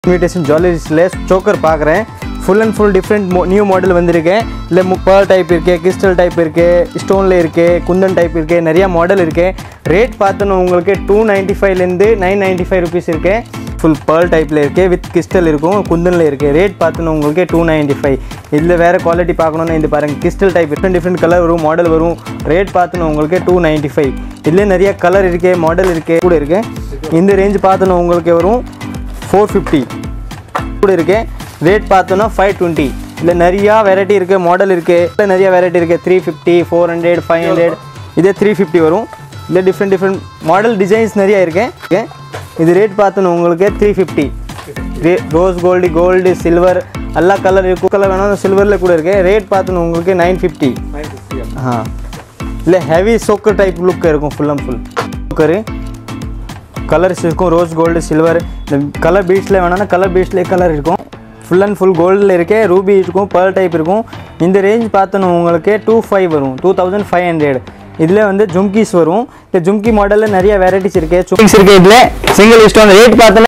Invitation ஜுவல்லரிஸில் choker பார்க்குறேன் full and full different new model வந்திருக்கேன் இல்லை முப்பர் டைப் இருக்கு கிறிஸ்டல் டைப் இருக்கு ஸ்டோனில் இருக்கு குந்தன் டைப் இருக்கு நிறையா மாடல் இருக்கு ரேட் பார்த்தோன்னா உங்களுக்கு டூ நைன்ட்டி ஃபைவ்லேருந்து நைன் நைன்ட்டி ஃபைவ் ருபீஸ் இருக்கு ஃபுல் பேர்ல் டைப்பில் இருக்குது வித் கிறிஸ்டல் இருக்கும் குந்தனில் இருக்குது ரேட் பார்த்தோன்னா உங்களுக்கு டூ நைன்ட்டி ஃபைவ் இதில் வேறு குவாலிட்டி பார்க்கணுன்னா இது பாருங்கள் crystal type different different colour வரும் மாடல் வரும் ரேட் பார்த்தோன்னா உங்களுக்கு டூ நைன்ட்டி ஃபைவ் இதில் நிறைய கலர் இருக்குது மாடல் இருக்குது கூட இருக்குது இந்த ரேஞ்ச் பார்த்தோன்னா உங்களுக்கு வரும் ஃபோர் ஃபிஃப்டி கூட இருக்கு ரேட் பார்த்தோன்னா ஃபைவ் டுவெண்ட்டி இதில் நிறையா வெரைட்டி இருக்குது மாடல் இருக்குது இல்லை நிறைய வெரைட்டி இருக்குது three fifty four hundred five hundred இதே த்ரீ ஃபிஃப்டி வரும் இல்லை டிஃப்ரெண்ட் டிஃப்ரெண்ட் மாடல் டிசைன்ஸ் நிறையா இருக்கு Okay. இது ரேட் பார்த்தோன்னா உங்களுக்கு three fifty rose gold gold silver எல்லா கலர் இருக்கு கலர் வேணாலும் சில்வரில் கூட இருக்குது ரேட் பார்த்தோன்னா உங்களுக்கு நைன் ஃபிஃப்டி ஆ இல்லை ஹெவி சோக்கர் டைப் லுக் இருக்கும் full and full choker colours இருக்கும் ரோஸ் கோல்டு சில்வர் இந்த கலர் பீட்ஸில் வேணாலும் கலர் பீட்ஸ்லேயே கலர் இருக்கும் ஃபுல் அண்ட் ஃபுல் கோல்டில் இருக்கே ரூபி இருக்கும் பேர்ல் டைப் இருக்கும் இந்த ரேஞ்ச் பார்த்தோன்னா உங்களுக்கு டூ ஃபைவ் வரும் டூ தௌசண்ட் ஃபைவ் ஹண்ட்ரட் இதில் வந்து ஜும்கிஸ் வரும் இந்த ஜும்கி மாடலில் நிறைய வெரைட்டிஸ் இருக்குது ஜும்கிஸ் இருக்குது இதில் சிங்கிள் ஸ்டோன் ரேட் பார்த்தோன்னா